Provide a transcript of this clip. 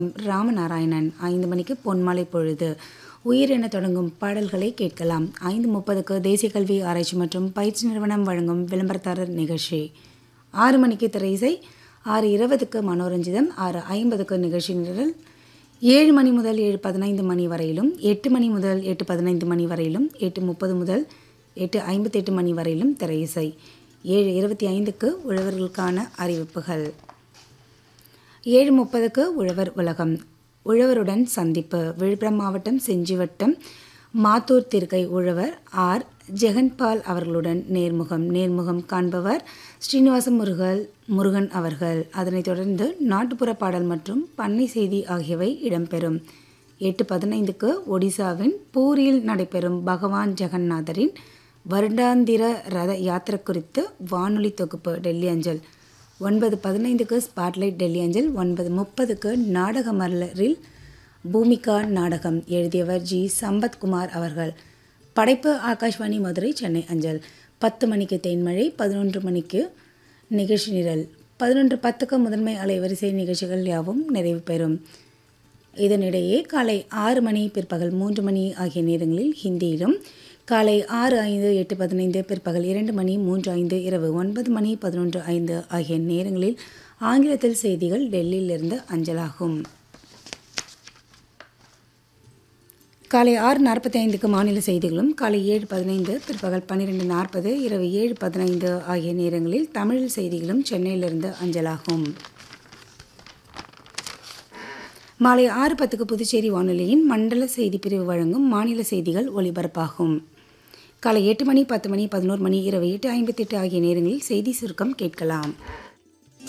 ராமநாராயணன் ஐந்து மணிக்கு பொன்மாலை பொழுது உயிர் என தொடங்கும் பாடல்களை கேட்கலாம் ஐந்து முப்பதுக்கு தேசிய கல்வி ஆராய்ச்சி மற்றும் பயிற்சி நிறுவனம் வழங்கும் விளம்பரதாரர் நிகழ்ச்சி ஆறு மணிக்கு திரையிசை ஆறு இருபதுக்கு மனோரஞ்சிதம் ஆறு ஐம்பதுக்கு நிகழ்ச்சி நிரல் ஏழு மணி முதல் ஏழு பதினைந்து மணி வரையிலும் எட்டு மணி முதல் எட்டு பதினைந்து மணி வரையிலும் எட்டு முப்பது முதல் எட்டு ஐம்பத்தெட்டு மணி வரையிலும் திரையிசை ஏழு இருபத்தி ஐந்துக்கு உழவர்களுக்கான அறிவிப்புகள் ஏழு முப்பதுக்கு உழவர் உலகம் உழவருடன் சந்திப்பு விழுப்புரம் மாவட்டம் செஞ்சிவட்டம் மாத்தூர் திருக்கை உழவர் ஆர் ஜெகன்பால் அவர்களுடன் நேர்முகம் நேர்முகம் காண்பவர் ஸ்ரீனிவாச முருகல் முருகன் அவர்கள் அதனைத் தொடர்ந்து நாட்டுப்புற பாடல் மற்றும் பண்ணை செய்தி ஆகியவை இடம்பெறும் எட்டு பதினைந்துக்கு ஒடிசாவின் பூரியில் நடைபெறும் பகவான் ஜெகநாதரின் வருடாந்திர ரத யாத்திரை குறித்து வானொலி தொகுப்பு டெல்லி அஞ்சல் ஒன்பது பதினைந்துக்கு ஸ்பாட்லைட் டெல்லி அஞ்சல் ஒன்பது முப்பதுக்கு நாடக மலரில் பூமிகா நாடகம் எழுதியவர் ஜி சம்பத்குமார் அவர்கள் படைப்பு ஆகாஷ்வாணி மதுரை சென்னை அஞ்சல் பத்து மணிக்கு தேன்மழை பதினொன்று மணிக்கு நிகழ்ச்சி நிரல் பதினொன்று பத்துக்கு முதன்மை அலைவரிசை நிகழ்ச்சிகள் யாவும் நிறைவு பெறும் இதனிடையே காலை ஆறு மணி பிற்பகல் மூன்று மணி ஆகிய நேரங்களில் ஹிந்தியிலும் காலை ஆறு ஐந்து எட்டு பதினைந்து பிற்பகல் இரண்டு மணி மூன்று ஐந்து இரவு ஒன்பது மணி பதினொன்று ஐந்து ஆகிய நேரங்களில் ஆங்கிலத்தில் செய்திகள் டெல்லியிலிருந்து அஞ்சலாகும் காலை ஆறு நாற்பத்தி ஐந்துக்கு மாநில செய்திகளும் காலை ஏழு பதினைந்து பிற்பகல் பன்னிரெண்டு நாற்பது இரவு ஏழு பதினைந்து ஆகிய நேரங்களில் தமிழ் செய்திகளும் சென்னையிலிருந்து அஞ்சலாகும் மாலை ஆறு பத்துக்கு புதுச்சேரி வானொலியின் மண்டல செய்தி பிரிவு வழங்கும் மாநில செய்திகள் ஒலிபரப்பாகும் காலை எட்டு மணி பத்து மணி பதினோரு மணி இரவு எட்டு ஐம்பத்தெட்டு ஆகிய நேரங்களில் செய்தி சுருக்கம் கேட்கலாம்